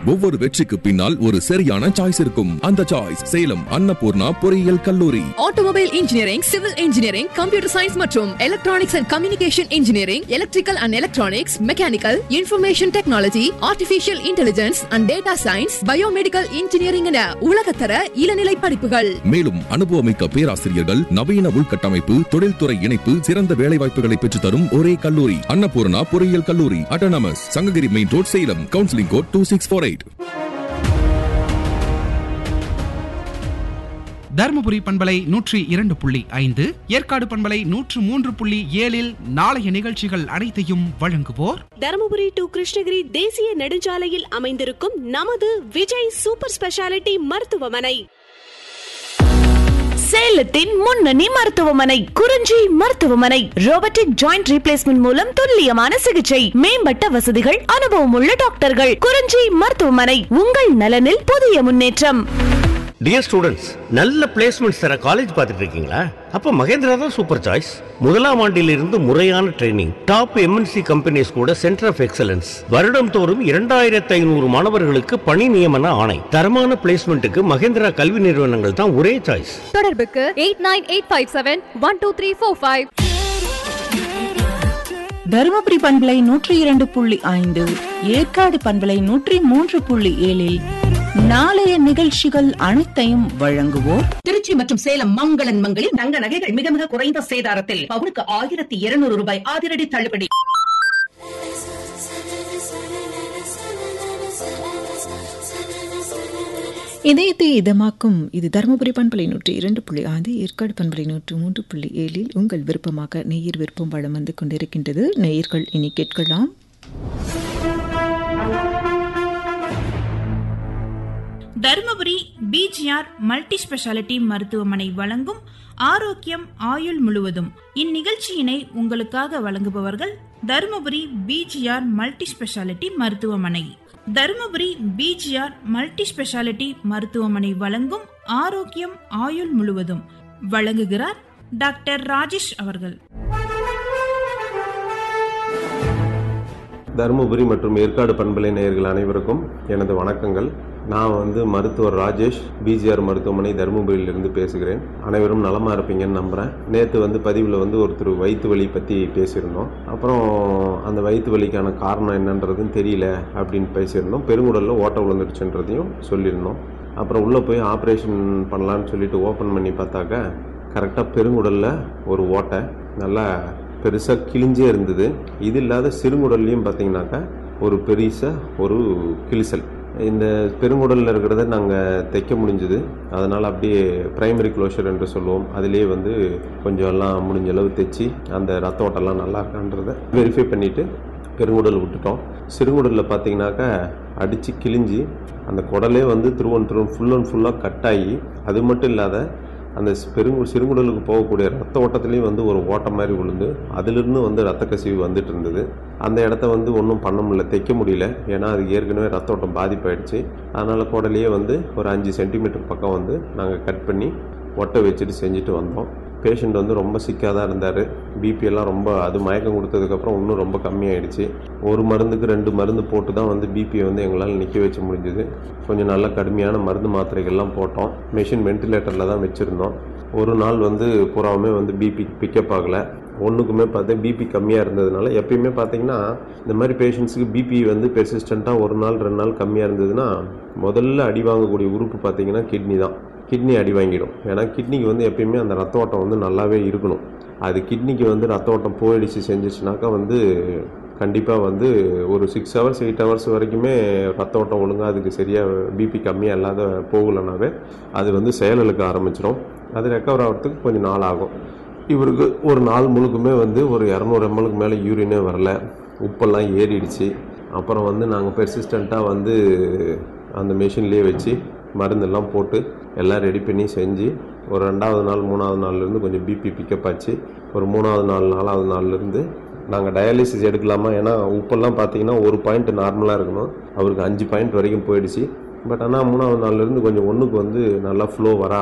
ஒவ்வொரு வெற்றிக்கு பின்னால் ஒரு சரியான சாய்ஸ் இருக்கும் அந்த சாய்ஸ் சேலம் அன்னபூர்ணா பொறியியல் கல்லூரி automobile engineering civil engineering computer science மற்றும் electronics and communication engineering electrical and electronics mechanical information technology artificial intelligence and data science biomedical engineering என உலகத்தர இளநிலை படிப்புகள் மேலும் அனுபவமிக்க பேராசிரியர்கள் நவீன உள்கட்டமைப்பு தொழில்துறை இணைப்பு சிறந்த வேலைவாய்ப்புகளை பெற்றுத் தரும் ஒரே கல்லூரி அன்னபூர்ணா பொறியியல் கல்லூரி autonomous Sankagiri main road Salem counselling code two six four eight Dharmapuri பண்பலை நூற்றி இரண்டு புள்ளி ஐந்து ஏற்காடு பண்பலை நூற்று மூன்று புள்ளி ஏழில் நாளைய நிகழ்ச்சிகள் அனைத்தையும் வழங்குவோர் தருமபுரி டு கிருஷ்ணகிரி தேசிய நெடுஞ்சாலையில் அமைந்திருக்கும் நமது விஜய் சூப்பர் ஸ்பெஷாலிட்டி மருத்துவமனை சேலத்தின் முன்னணி மருத்துவமனை குறிஞ்சி மருத்துவமனை ரோபோட்டிக் ஜாயிண்ட் ரீப்ளேஸ்மெண்ட் மூலம் துல்லியமான சிகிச்சை மேம்பட்ட வசதிகள் அனுபவமுள்ள டாக்டர்கள் குறிஞ்சி மருத்துவமனை உங்கள் நலனில் புதிய முன்னேற்றம் டியர் ஸ்டூடெண்ட்ஸ் நல்ல பிளேஸ்மெண்ட்ஸ் தர காலேஜ் பார்த்துட்டு இருக்கீங்களா அப்ப மகேந்திரா தான் சூப்பர் சாய்ஸ் முதலாம் ஆண்டிலிருந்து முறையான ட்ரைனிங் டாப் எம்என்சி கம்பெனிஸ் கூட சென்டர் ஆஃப் எக்ஸலன்ஸ் வருடம் தோறும் இரண்டாயிரத்தி ஐநூறு மாணவர்களுக்கு பணி நியமன ஆணை தரமான பிளேஸ்மெண்ட்டுக்கு மகேந்திரா கல்வி நிறுவனங்கள் தான் ஒரே சாய்ஸ் தொடர்புக்கு eight nine eight five seven one two three four five Dharmapuri பண்பலை நூற்றி இரண்டு புள்ளி ஐந்து ஏற்காடு பண்பலை நூற்றி மூன்று புள்ளி ஏழில் நாளைய நிகழ்ச்சிகள் அனைத்தையும் வழங்குவோர் திருச்சி மற்றும் சேலம் மங்களன் மங்களில் தங்க நகைகள் மிக மிக குறைந்த சேதாரத்தில் பவுனுக்கு ஆயிரத்தி இருநூறு ரூபாய் அதிரடி தள்ளுபடி இதயத்தை இதமாக்கும் இது தருமபுரி பண்பலை நூற்றி இரண்டு புள்ளி ஐந்து ஏற்காடு பண்பலை நூற்று மூன்று புள்ளி ஏழில் உங்கள் விருப்பமாக நேயர் விருப்பம் வளம் வந்து கொண்டிருக்கின்றது நேயர்கள் இனி கேட்கலாம் தருமபுரி பிஜிஆர் மல்டி ஸ்பெஷாலிட்டி மருத்துவமனை வழங்கும் ஆரோக்கியம் ஆயுள் முழுவதும் இந்நிகழ்ச்சியினை உங்களுக்காக வழங்குபவர்கள் தருமபுரி பிஜிஆர் மல்டி ஸ்பெஷாலிட்டி மருத்துவமனை தருமபுரி பிஜிஆர் மல்டி ஸ்பெஷாலிட்டி மருத்துவமனை வழங்கும் ஆரோக்கியம் ஆயுள் முழுவதும் வழங்குகிறார் டாக்டர் ராஜேஷ் அவர்கள் தருமபுரி மற்றும் ஏற்காடு பண்பலை நேயர்கள் அனைவருக்கும் எனது வணக்கங்கள் நான் வந்து மருத்துவர் ராஜேஷ் பிஜிஆர் மருத்துவமனை தருமபுரியிலிருந்து பேசுகிறேன் அனைவரும் நலமாக இருப்பீங்கன்னு நம்புகிறேன் நேற்று வந்து பதிவில் வந்து ஒருத்தர் வயிற்று வலி பற்றி பேசியிருந்தோம் அப்புறம் அந்த வயிற்று வலிக்கான காரணம் என்னன்றதும் தெரியல அப்படின்னு பேசியிருந்தோம் பெருங்குடலில் ஓட்டை விழுந்துருச்சுன்றதையும் சொல்லியிருந்தோம் அப்புறம் உள்ளே போய் ஆப்ரேஷன் பண்ணலான்னு சொல்லிட்டு ஓப்பன் பண்ணி பார்த்தாக்க கரெக்டாக பெருங்குடலில் ஒரு ஓட்டை நல்லா பெருசாக கிழிஞ்சே இருந்தது இது இல்லாத சிறுங்குடல்லையும் பார்த்தீங்கன்னாக்கா ஒரு பெருசாக ஒரு கிழிசல் இந்த பெருங்குடலில் இருக்கிறத நாங்கள் தைக்க முடிஞ்சுது அதனால் அப்படியே ப்ரைமரி க்ளோஷர் என்று சொல்லுவோம் அதிலேயே வந்து கொஞ்சம் எல்லாம் முடிஞ்ச அளவு தைச்சி அந்த ரத்த ஓட்டம்லாம் நல்லா இருக்கான்றதை வெரிஃபை பண்ணிவிட்டு பெருங்குடல் விட்டுட்டோம் சிறுங்குடலில் பார்த்தீங்கன்னாக்கா அடித்து கிழிஞ்சி அந்த குடலே வந்து திருவன் திருவன் ஃபுல் அண்ட் ஃபுல்லாக கட் ஆகி அது மட்டும் இல்லாத அந்த பெருங்கு சிறுங்குடலுக்கு போகக்கூடிய ரத்த ஓட்டத்துலேயும் வந்து ஒரு ஓட்டம் மாதிரி விழுந்து அதிலிருந்து வந்து ரத்த கசிவு வந்துட்டு இருந்தது அந்த இடத்த வந்து ஒன்றும் பண்ண முடியல தைக்க முடியல ஏன்னா அது ஏற்கனவே ரத்த ஓட்டம் பாதிப்பாயிடுச்சு அதனால் குடலையே வந்து ஒரு அஞ்சு சென்டிமீட்டர் பக்கம் வந்து நாங்கள் கட் பண்ணி ஒட்டை வச்சுட்டு செஞ்சுட்டு வந்தோம் பேஷண்ட் வந்து ரொம்ப சிக்காக தான் இருந்தார் பிபி எல்லாம் ரொம்ப அது மயக்கம் கொடுத்ததுக்கப்புறம் இன்னும் ரொம்ப கம்மியாயிடுச்சு ஒரு மருந்துக்கு ரெண்டு மருந்து போட்டு தான் வந்து பிபியை வந்து எங்களால் நிற்க வச்ச முடிஞ்சுது கொஞ்சம் நல்ல கடுமையான மருந்து மாத்திரைகள்லாம் போட்டோம் மெஷின் வென்டிலேட்டரில் தான் வச்சுருந்தோம் ஒரு நாள் வந்து பூராவுமே வந்து பிபி பிக்கப் ஆகலை ஒன்றுக்குமே பார்த்தா பிபி கம்மியாக இருந்ததுனால எப்பயுமே பார்த்தீங்கன்னா இந்த மாதிரி பேஷண்ட்ஸுக்கு பிபி வந்து பெர்சிஸ்டண்ட்டாக ஒரு நாள் ரெண்டு நாள் கம்மியாக இருந்ததுன்னா முதல்ல அடி வாங்கக்கூடிய உறுப்பு பார்த்தீங்கன்னா கிட்னி தான் கிட்னி அடி வாங்கிடும் ஏன்னா கிட்னிக்கு வந்து எப்பயுமே அந்த ரத்த ஓட்டம் வந்து நல்லாவே இருக்கணும் அது கிட்னிக்கு வந்து ரத்த ஓட்டம் போயிடுச்சு செஞ்சிச்சுனாக்கா வந்து கண்டிப்பாக வந்து ஒரு சிக்ஸ் ஹவர்ஸ் எயிட் ஹவர்ஸ் வரைக்குமே ரத்த ஓட்டம் ஒழுங்காக அதுக்கு சரியாக பிபி கம்மியாக இல்லாத போகலைனாவே அது வந்து செயலிழக்க ஆரம்பிச்சிடும் அது ரெக்கவர் ஆகிறதுக்கு கொஞ்சம் நாள் ஆகும் இவருக்கு ஒரு நாள் முழுக்குமே வந்து ஒரு இரநூறு எம்எல்க்கு மேலே யூரினே வரல உப்பெல்லாம் ஏறிடுச்சு அப்புறம் வந்து நாங்கள் பெர்சிஸ்டண்ட்டாக வந்து அந்த மிஷின்லேயே வச்சு மருந்தெல்லாம் போட்டு எல்லாம் ரெடி பண்ணி செஞ்சு ஒரு ரெண்டாவது நாள் மூணாவது நாள்லேருந்து கொஞ்சம் பிபி பிக்கப் ஆச்சு ஒரு மூணாவது நாள் நாலாவது நாள்லேருந்து நாங்கள் டயாலிசிஸ் எடுக்கலாமா ஏன்னா உப்பெல்லாம் பார்த்தீங்கன்னா ஒரு பாயிண்ட் நார்மலாக இருக்கணும் அவருக்கு அஞ்சு பாயிண்ட் வரைக்கும் போயிடுச்சு பட் ஆனால் மூணாவது நாள்லேருந்து கொஞ்சம் ஒன்றுக்கு வந்து நல்லா ஃப்ளோ வர